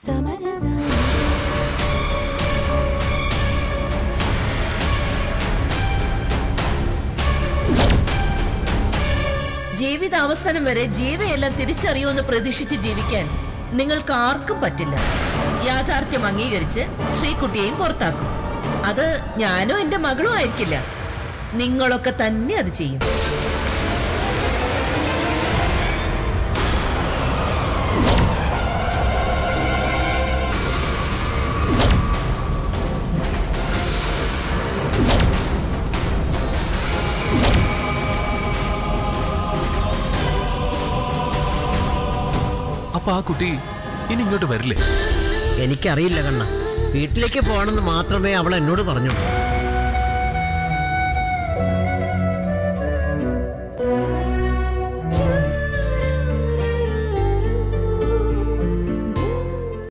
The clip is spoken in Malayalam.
ജീവിതാവസാനം വരെ ജീവയെല്ലാം തിരിച്ചറിയുമെന്ന് പ്രതീക്ഷിച്ച് ജീവിക്കാൻ നിങ്ങൾക്ക് ആർക്കും പറ്റില്ല യാഥാർത്ഥ്യം അംഗീകരിച്ച് ശ്രീകുട്ടിയെയും പുറത്താക്കും അത് ഞാനോ എന്റെ മകളും ആയിരിക്കില്ല നിങ്ങളൊക്കെ തന്നെ അത് ചെയ്യും അപ്പൊ ആ കുട്ടി ഇനി ഇങ്ങോട്ട് വരില്ലേ എനിക്കറിയില്ല കണ്ണ വീട്ടിലേക്ക് പോകണമെന്ന് മാത്രമേ അവൾ എന്നോട് പറഞ്ഞുള്ളൂ